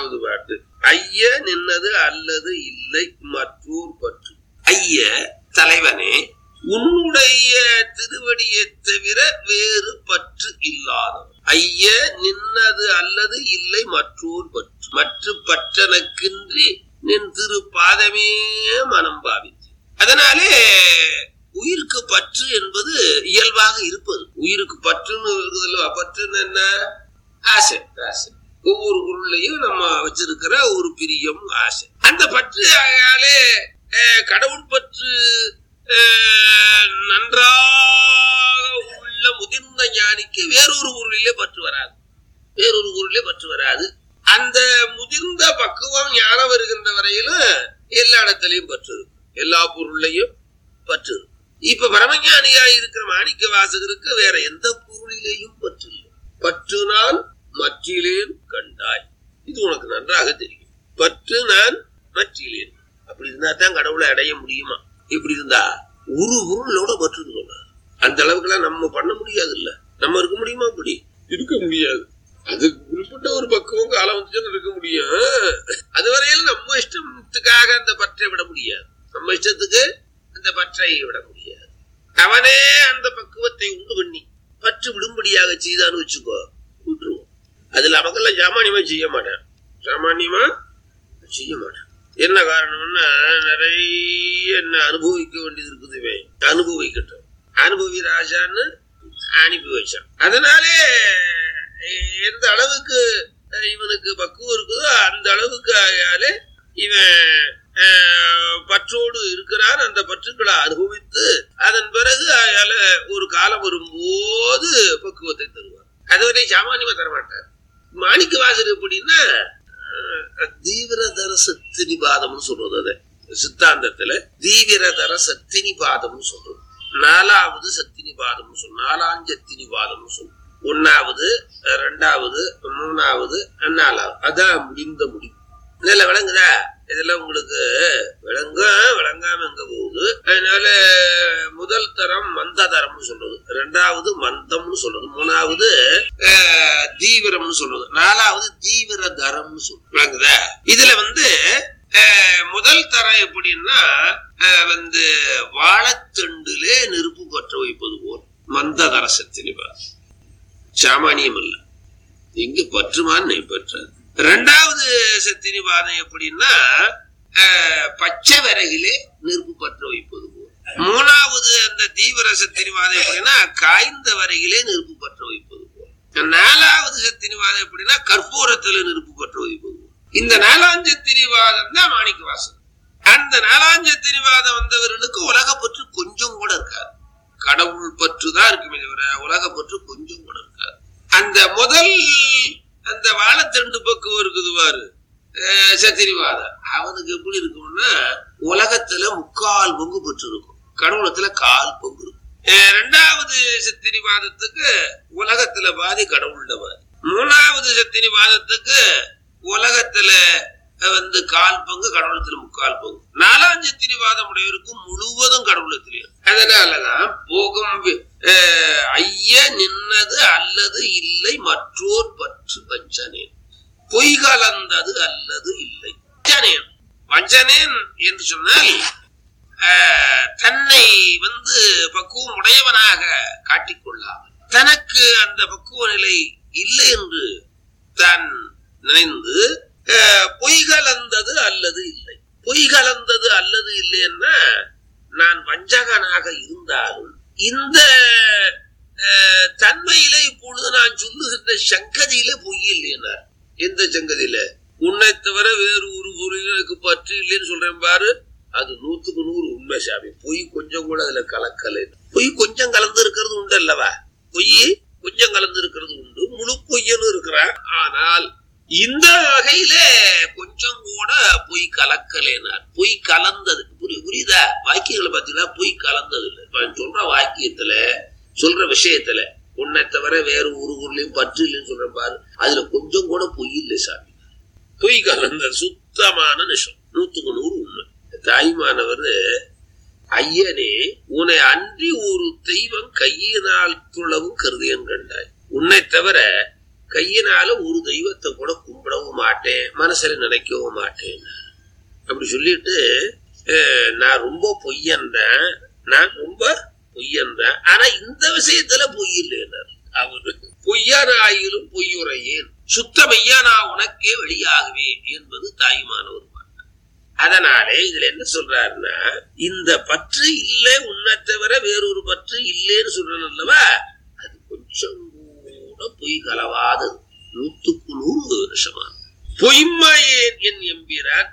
மூணாவது பாட்டு ஐய நின்னது அல்லது இல்லை மற்றோர் பற்று ஐய தலைவனே உன்னுடைய திருவடியை தவிர வேறு பற்று இல்லாதவன் ஐய நின்னது அல்லது இல்லை மற்றோர் பற்று மற்ற பற்றனக்கின்றி நின் திரு பாதமே மனம் பாவித்து அதனாலே உயிருக்கு பற்று என்பது இயல்பாக இருப்பது உயிருக்கு பற்றுன்னு இருக்குதுல்ல பற்றுன்னு என்ன ஆசை ஆசை ஒவ்வொரு பொருளையும் நம்ம வச்சிருக்கிற ஒரு பிரியம் ஆசை அந்த பற்று ஆகையாலே அஹ், கடவுள் பற்று அஹ், நன்றாக உள்ள முதிர்ந்த ஞானிக்கு வேறொரு பொருளிலே பற்று வராது வேறொரு பொருளிலே பற்று வராது அந்த முதிர்ந்த பக்குவம் ஞானம் வருகின்ற வரையிலும் எல்லா இடத்துலயும் பற்று இருக்கும் எல்லா பொருளையும் பற்று இருக்கும் இப்ப பரமஞானியா இருக்கிற மாணிக்க வாசகருக்கு வேற எந்த பொருளிலேயும் பற்று இல்லை பற்று நான் மற்றிலேன் கண்டாய் இது உனக்கு நன்றாக தெரியும் பற்று நான் மற்றிலேன் அப்படி இருந்தா தான் கடவுளை அடைய முடியுமா இப்படி இருந்தா ஒரு பொருளோட பற்று இருக்கணும் அந்த அளவுக்குலாம் நம்ம பண்ண முடியாது இல்ல நம்ம இருக்க முடியுமா அப்படி இருக்க முடியாது அது குறிப்பிட்ட ஒரு பக்குவம் காலம் வந்துச்சுன்னு இருக்க முடியும் அது வரையில் நம்ம இஷ்டத்துக்காக அந்த பற்றை விட முடியாது நம்ம இஷ்டத்துக்கு அந்த பற்றை விட முடியாது அவனே அந்த பக்குவத்தை உண்டு பண்ணி பற்று விடும்படியாக செய்தான்னு வச்சுக்கோ விட்டுருவோம் அதுல அவங்கெல்லாம் சாமானியமா செய்ய மாட்டான் சாமானியமா செய்ய மாட்டான் என்ன காரணம்னா நிறைய என்ன அனுபவிக்க வேண்டியது இருக்குது இவன் அனுபவிக்கட்டும் அனுபவி ராஜான்னு அனுப்பி வச்சான் அதனாலே எ- எந்த அளவுக்கு அஹ், இவனுக்கு பக்குவம் இருக்குதோ அந்த அளவுக்கு ஆகையாலே இவன் அஹ், பற்றோடு இருக்கிறான் அந்த பற்றுக்களை அனுபவித்து அதன் பிறகு ஆகையால ஒரு காலம் வரும்போது பக்குவத்தை தருவார் அதுவரை சாமானியமா தரமாட்டார் மாணிக்க வாசர் எப்படின்னா அஹ், தீவிரதர சக்தி நிபாதம்னு சொல்றது அதை சித்தாந்தத்துல தீவிரதர சக்தி நிபாதம்னு சொல்றது நாலாவது சக்தி நிபாதம்னு சொல்லும் நாலாம் சக்தி நிபாதம்னு சொல்லும் ஒன்னாவது அஹ், ரெண்டாவது மூணாவது நாலாவது அதான் முடிந்த முடிவு இதெல்லாம் விளங்குதா இதெல்லாம் உங்களுக்கு விளங்க விளங்காம எங்க போகுது அதனால முதல் தரம் மந்த தரம்னு சொல்றது ரெண்டாவது மந்தம்னு சொல்றது மூணாவது அஹ், தீவிரம்னு சொல்றது நாலாவது தீவிர தரம்னு சொல்றது விளங்குதா இதுல வந்து அஹ், முதல் தரம் எப்படின்னா அஹ், வந்து வாழைத்தண்டிலே நெருப்பு பற்ற வைப்பது போல் மந்த தரசத்தின் சாமானியம் அல்ல இங்கு பற்றுமான்னு பெற்றது ரெண்டாவது சத்தினிவாதம் எப்படின்னா அஹ், பச்சை விறகிலே நெருப்பு பற்ற வைப்பது போல் மூணாவது அந்த தீவிர சத்தினிவாதம் எப்படின்னா காய்ந்த வரையிலே நெருப்பு பற்ற வைப்பது போல் நாலாவது சத்தினிவாதம் எப்படின்னா கற்பூரத்துல நெருப்பு பற்ற வைப்பது போல் இந்த நாலாம் சத்தினிவாதம் தான் மாணிக்க வாசன் அந்த நாலாம் சத்தினிவாதம் வந்தவர்களுக்கு உலக பற்று கொஞ்சம் கூட இருக்காது கடவுள் பற்று தான் இருக்குமே தவிர உலக பற்று கொஞ்சம் கூட இருக்காது அந்த முதல் அந்த வாழைத்தண்டு பக்கம் இருக்குது பாரு அஹ் சத்திரிவாதம் அவனுக்கு எப்படி இருக்கும்னா உலகத்துல முக்கால் பங்கு பெற்று இருக்கும் கடவுளத்துல கால் பங்கு இருக்கும் அஹ் ரெண்டாவது சத்திரிவாதத்துக்கு உலகத்துல பாதி கடவுள்ல பாதி மூணாவது சத்திரிவாதத்துக்கு உலகத்துல அஹ், வந்து கால் பங்கு கடவுளத்துல முக்கால் பங்கு நாலாம் சத்திரிவாதம் உடையவருக்கும் முழுவதும் கடவுளத்திலே அதனாலதான் போகும் வி- அஹ், ஐய நின்னது அல்லது இல்லை மற்றோர் பற்று வஞ்சனேன் பொய் கலந்தது அல்லது இல்லை வஞ்சனேன் வஞ்சனேன் என்று சொன்னால் ஆஹ், தன்னை வந்து பக்குவம் உடையவனாக காட்டிக்கொள்ளாமல் தனக்கு அந்த பக்குவ நிலை இல்லை என்று தான் நினைந்து ஆஹ், பொய் கலந்தது அல்லது இல்லை பொய் கலந்தது அல்லது இல்லைன்னா நான் வஞ்சகனாக இருந்தாலும் இந்த ஆஹ், தன்மையில இப்பொழுது நான் சொல்லுகின்ற சங்கதியில பொய் இல்லைன்னார் எந்த சங்கதியில உன்னை தவிர வேறு ஒரு பொருளுக்கு பற்று இல்லைன்னு சொல்றேன் பாரு அது நூத்துக்கு நூறு உண்மை சாமி பொய் கொஞ்சம் கூட அதுல கலக்கல பொய் கொஞ்சம் கலந்து இருக்கிறது உண்டு அல்லவா பொய் கொஞ்சம் கலந்து இருக்கிறது உண்டு முழு பொய்யன்னு இருக்கிறான் ஆனால் இந்த வகையில கொஞ்சம் கூட பொய் கலக்கலேனார் பொய் கலந்தது புரி புரியுதா வாக்கியங்களை பார்த்தீங்கன்னா பொய் கலந்தது இல்லை இப்ப நான் சொல்ற வாக்கியத்துல சொல்ற விஷயத்துல உன்னை தவிர வேற ஒரு ஊர்லயும் பற்று இல்லைன்னு சொல்றேன் பாரு அதுல கொஞ்சம் கூட பொய் இல்லை சாமி பொய் கலந்த சுத்தமான நிஷம் நூத்துக்கு நூறு உண்மை தாய்மானவர் ஐயனே உன்னை அன்றி ஒரு தெய்வம் கையினால் துளவும் கருதியன் கண்டாய் உன்னை தவிர கையினால ஒரு தெய்வத்தை கூட கும்பிடவும் மாட்டேன் மாட்டேன் மனசுல நினைக்கவும் மாட்டேன் அப்படி சொல்லிட்டு அஹ், நான் ரொம்ப பொய்யன்றேன் நான் ரொம்ப பொய்யன்றேன் ஆனா இந்த விஷயத்துல பொய் இல்லைன்னார் அவரு பொய்யான ஆயிலும் பொய்யுரையேன் சுத்த மெய்யானா உனக்கே வெளியாகுவேன் என்பது தாய்மான ஒரு பாட்டு அதனாலே இதுல என்ன சொல்றாருன்னா இந்த பற்று இல்லை உன்னை தவிர வேறொரு பற்று இல்லைன்னு சொல்றேன் அல்லவா அது கொஞ்சம் கூட பொய் கலவாதது நூத்துக்கு நூறு வருஷமா பொய்மையேன் என் எம்பிரான்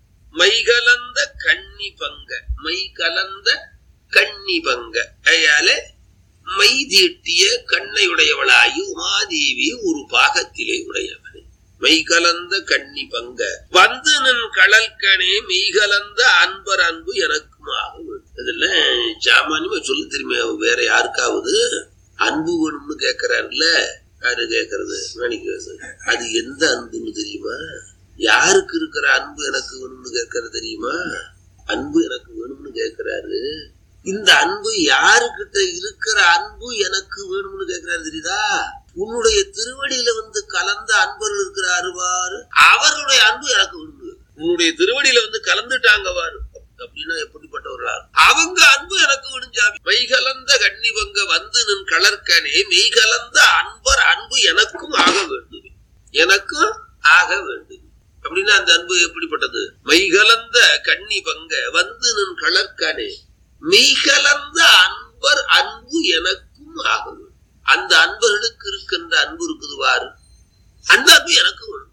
மைகலந்த கண்ணி பங்க மை கலந்த கண்ணி பங்க அயாலே மை தீட்டிய கண்ணையுடையவளாகி உமாதேவி ஒரு பாகத்திலே உடையவனே மெய் கலந்த கண்ணி பங்க வந்து நின் கடல்கனே மெய் கலந்த அன்பர் அன்பு எனக்கும் ஆகும் இதுல சாமானியமா சொல்ல தெரியுமே வேற யாருக்காவது அன்பு வேணும்னு கேக்குறாருல்ல யாரு கேக்குறது மாணிக்கிறது அது எந்த அன்புன்னு தெரியுமா யாருக்கு இருக்கிற அன்பு எனக்கு வேணும்னு கேட்கறது தெரியுமா அன்பு எனக்கு வேணும்னு கேட்கிறாரு இந்த அன்பு யாருக்கிட்ட இருக்கிற அன்பு எனக்கு வேணும்னு கேட்கிறாரு தெரியுதா உன்னுடைய திருவடியில வந்து கலந்த அன்பர்கள் இருக்கிறாரு பாரு அவர்களுடைய அன்பு எனக்கு வேணும் உன்னுடைய திருவடியில வந்து கலந்துட்டாங்க பாரு அப்படின்னா எப்படிப்பட்டவர்களா அவங்க அன்பு எனக்கு வேணும் சாமி மெய் கலந்த கன்னிவங்க வந்து நின் கலர்க்கனே மெய் கலந்த அன்பர் அன்பு எனக்கும் ஆக வேண்டும் எனக்கும் ஆக வேண்டும் அப்படின்னா அந்த அன்பு எப்படிப்பட்டது மெய்கலந்த கண்ணி பங்க வந்து நின் கலர்க்கனே மெய்கலந்த அன்பர் அன்பு எனக்கும் ஆக வேண்டும் அந்த அன்பர்களுக்கு இருக்கின்ற அன்பு இருக்குது வாரு அந்த அன்பு எனக்கு வேணும்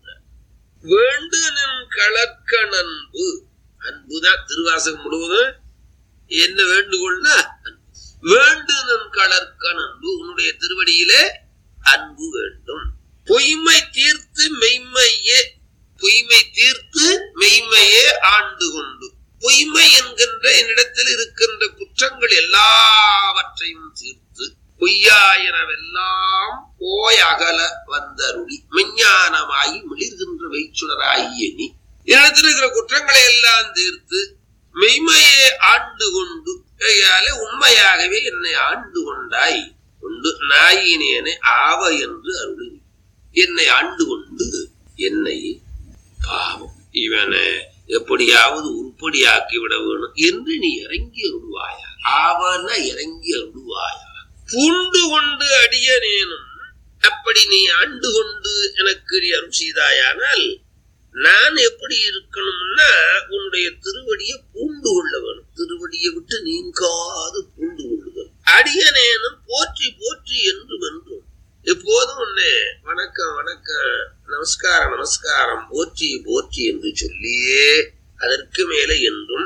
வேண்டு நின் கலர்க்கன் அன்பு அன்புதான் திருவாசகம் முழுவதும் என்ன வேண்டுகோள்னா அன்பு. வேண்டு நின் கலர்க்கன் அன்பு உன்னுடைய திருவடியிலே அன்பு வேண்டும் பொய்மை தீர்த்து மெய்மையே பொய்மை தீர்த்து மெய்மையே ஆண்டு கொண்டு பொய்மை என்கின்ற என்னிடத்தில் இருக்கின்ற குற்றங்கள் எல்லாவற்றையும் தீர்த்து பொய்யாயினவெல்லாம் போய் அகல வந்தருளி மெஞ்ஞானமாகி மிளிர்கின்ற வைச்சுடராகிய நீ என்னிடத்தில் இருக்கிற குற்றங்களை எல்லாம் தீர்த்து மெய்மையே ஆண்டு கொண்டு கையாலே உண்மையாகவே என்னை ஆண்டு கொண்டாய் கொண்டு நாயினேனை ஆவ என்று அருளி என்னை ஆண்டு கொண்டு என்னை பாவம் இவனை எப்படியாவது உருப்படியாக்கி விட வேணும் என்று நீ இறங்கி அருள்வாயா ஆவன இறங்கி அருள்வாயா பூண்டு கொண்டு அடியனேனும் அப்படி நீ ஆண்டு கொண்டு எனக்கு நீ அருள் செய்தாயானால் நான் எப்படி இருக்கணும்னா உன்னுடைய திருவடியை பூண்டு கொள்ள வேணும் திருவடியை விட்டு நீங்காது பூண்டு கொள்ளுதல் அடியனேனும் போற்றி போற்றி என்றும் என்றும் எப்போதும் உன்னை வணக்கம் வணக்கம் நமஸ்காரம் நமஸ்காரம் போற்றி போற்றி என்று சொல்லியே அதற்கு மேலே என்றும்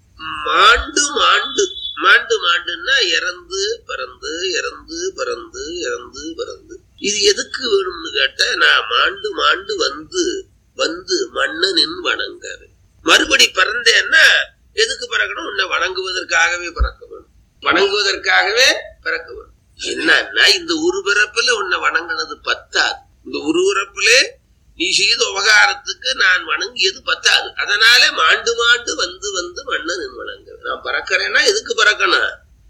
மாண்டு மாண்டு மாண்டு மாண்டுன்னா இறந்து பிறந்து இறந்து பிறந்து இறந்து பிறந்து இது எதுக்கு வேணும்னு கேட்டா நான் மாண்டு மாண்டு வந்து வந்து மன்னனின் வணங்க மறுபடி பிறந்தேன்னா எதுக்கு பிறக்கணும் உன்னை வணங்குவதற்காகவே பிறக்க வேணும் வணங்குவதற்காகவே பிறக்க வேணும் என்னன்னா இந்த ஒரு பிறப்புல உன்னை வணங்கினது பத்தாது இந்த ஒரு பிறப்பிலே நீ செய்த உபகாரத்துக்கு நான் வணங்கியது பத்தாது அதனால மாண்டு மாண்டு வந்து வந்து மன்னன் வணங்க நான் பறக்கிறேன்னா எதுக்கு பறக்கணும்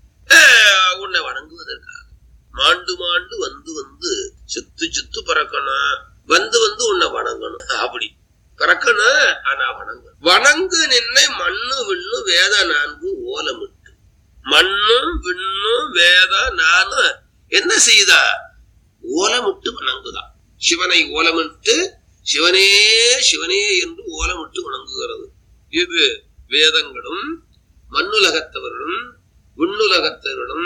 ஆஹ், உன்னை வணங்குவதற்காக மாண்டு மாண்டு வந்து வந்து சுத்து சுத்து பறக்கணும் வந்து வந்து உன்னை வணங்கணும் அப்படி பறக்கணும் ஆனா வணங்க வணங்கு நின்னை மண்ணு விண்ணு வேத நான்கு ஓலமிட்டு மண்ணும் விண்ணும் வேத நானும் என்ன செய்தா ஓலமிட்டு வணங்குதான் சிவனை ஓலமிட்டு சிவனே சிவனே என்று ஓலமிட்டு வணங்குகிறது இது வேதங்களும் மண்ணுலகத்தவர்களும் விண்ணுலகத்தவர்களும்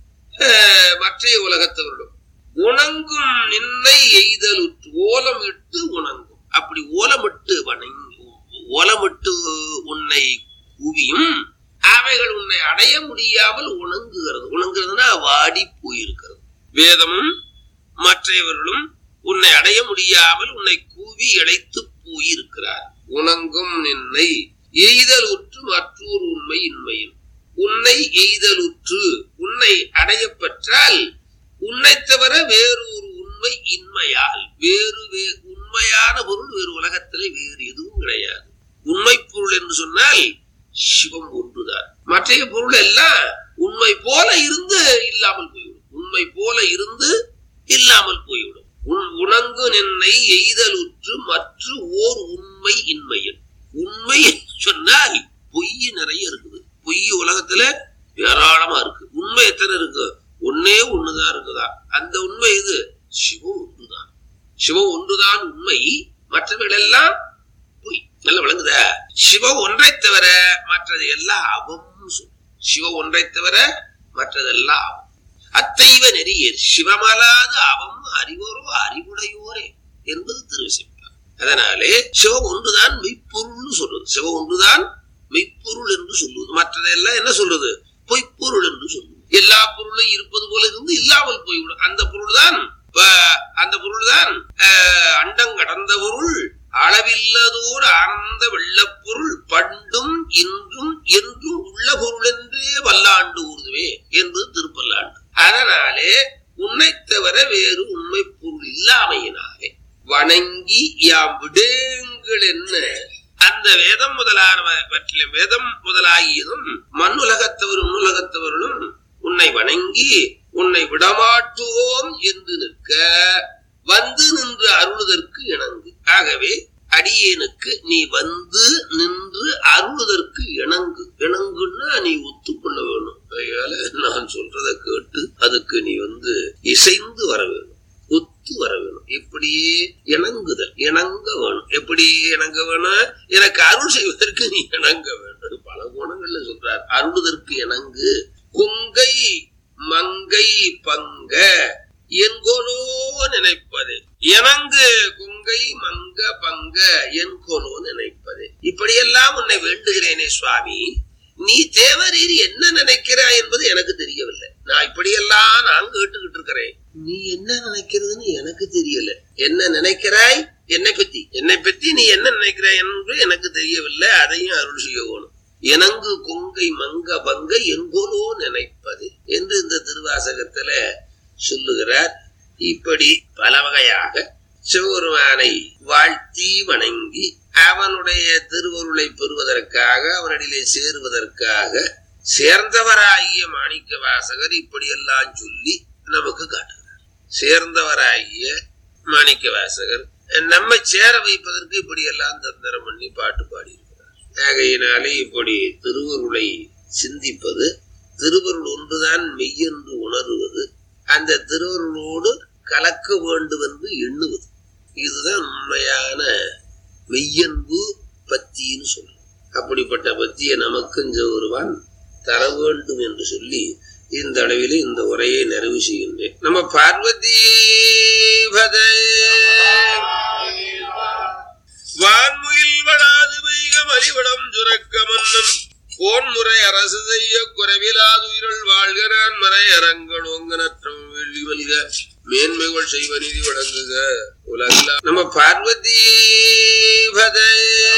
ஆஹ், மற்றைய உலகத்தவர்களும் உணங்கும் நின்னை எய்தலுற்று ஓலம் இட்டு உணங்கும் அப்படி ஓலமிட்டு வணங்கி ஓலமிட்டு உன்னை குவியும் அவைகள் உன்னை அடைய முடியாமல் உணங்குகிறது உணங்குறதுன்னா வாடி போயிருக்கிறது வேதமும் மற்றவர்களும் உன்னை அடைய முடியாமல் உன்னை கூவி இழைத்து போயிருக்கிறார் உணங்கும் நின்னை எய்தல் உற்று மற்றொரு உண்மை இன்மையில் உன்னை எய்தலுற்று உன்னை அடைய பெற்றால் உன்னை தவிர வேறொரு உண்மை இன்மையால் வேறு வே- உண்மையான பொருள் வேறு உலகத்திலே வேறு எதுவும் கிடையாது உண்மை பொருள் என்று சொன்னால் சிவம் ஒன்றுதான் மற்றைய பொருள் எல்லாம் உண்மை போல இருந்து இல்லாமல் போய்விடும் உண்மை போல இருந்து இல்லாமல் போய்விடும் உன் உணங்கு நின்னை எய்தலுற்று மற்ற மற்றவைகள் எல்லாம் பொய் நல்ல விளங்குதா சிவ ஒன்றை தவிர மற்றது எல்லாம் அவம் சொல்லு சிவ ஒன்றை தவிர மற்றதெல்லாம் அவம் அத்தைவ நெறியர் சிவமலாது அவம் அறிவோரோ அறிவுடையோரே என்பது திருவிசைப்பார் அதனாலே சிவ ஒன்றுதான் மெய்ப்பொருள்னு சொல்றது சிவ ஒன்றுதான் மெய்ப்பொருள் என்று சொல்லுவது மற்றதெல்லாம் என்ன சொல்றது பொய்ப்பொருள் என்று சொல்லுவது எல்லா பொருளும் இருப்பது போல இருந்து இல்லாமல் போய்விடும் அந்த பொருள் தான் அந்த பொருள் தான் அண்டம் கடந்த பொருள் அளவில்லதோர் ஆனந்த வெள்ளப்பொருள் பண்டும் இன்றும் என்றும் உள்ள பொருள் என்றே வல்லாண்டு ஊர்துவே என்பது திருப்பல்லாண்டு அதனாலே உன்னை தவிர வேறு உண்மை பொருள் இல்லாமையினாலே வணங்கி யாம் விடேங்கள் என்ன அந்த வேதம் முதலானவற்றிலும் வேதம் முதலாகியதும் மண்ணுலகத்தவரும் உலகத்தவர்களும் உன்னை வணங்கி உன்னை விடமாட்டுவோம் என்று நிற்க வந்து நின்று அருளுதற்கு இணங்கு ஆகவே அடியேனுக்கு நீ வந்து நின்று அருளுதற்கு இணங்கு இணங்குன்னா நீ ஒத்துக்கொள்ள வேணும் அதனால நான் சொல்றத கேட்டு அதுக்கு நீ வந்து இசைந்து வர வேணும் ஒத்து வர வேணும் இப்படியே இணங்குதல் இணங்க வேணும் எப்படி இணங்க வேணும் எனக்கு அருள் செய்வதற்கு நீ இணங்க வேண்டும் பல குணங்கள்ல சொல்றார் அருளுதற்கு இணங்கு குங்கை மங்கை பங்க என்கோலோ நினைப்பது இணங்கு குங்கை மங்க பங்க என்கோலோ நினைப்பது இப்படியெல்லாம் உன்னை வேண்டுகிறேனே சுவாமி நீ தேவரீர் என்ன நினைக்கிறாய் என்பது எனக்கு தெரியவில்லை நான் இப்படியெல்லாம் நான் கேட்டுக்கிட்டு இருக்கிறேன் நீ என்ன நினைக்கிறதுன்னு எனக்கு தெரியல என்ன நினைக்கிறாய் என்னை பத்தி என்னை பத்தி நீ என்ன நினைக்கிறாய் என்று எனக்கு தெரியவில்லை அதையும் அருள் செய்ய வேணும் எனங்கு கொங்கை மங்க பங்க எங்கோலோ நினைப்பது என்று இந்த திருவாசகத்துல சொல்லுகிறார் இப்படி பல வகையாக சிவபெருமானை வாழ்த்தி வணங்கி அவனுடைய திருவருளை பெறுவதற்காக அவனிடையிலே சேருவதற்காக சேர்ந்தவராகிய மாணிக்க வாசகர் இப்படியெல்லாம் சொல்லி நமக்கு காட்டுகிறார் சேர்ந்தவராகிய மாணிக்க வாசகர் நம்மை சேர வைப்பதற்கு இப்படியெல்லாம் தந்திரம் பண்ணி பாட்டு பாடியிருக்கிறார் ஆகையினாலே இப்படி திருவருளை சிந்திப்பது திருவருள் ஒன்றுதான் மெய்யென்று உணர்வது அந்த திருவருளோடு கலக்க வேண்டும் என்று எண்ணுவது இதுதான் உண்மையான மெய்யன்பு பத்தின்னு சொல்லும் அப்படிப்பட்ட பத்தியை நமக்கும் ஒருவன் தர வேண்டும் என்று சொல்லி இந்த அளவில் இந்த உரையை நிறைவு செய்கின்றேன் நம்ம பார்வதி வான்முயில் வடாது வைக மலிவடம் சுரக்க மன்னம் போன்முறை அரசு செய்ய குறைவிலாதுயிரல் வாழ்க நான் மறை அரங்கள் ஒங்கனற்றம் வெள்ளி வலிக மேன்மைகள் செய்வ நிதி வழங்குக உலகில் நம்ம பார்வதி பதே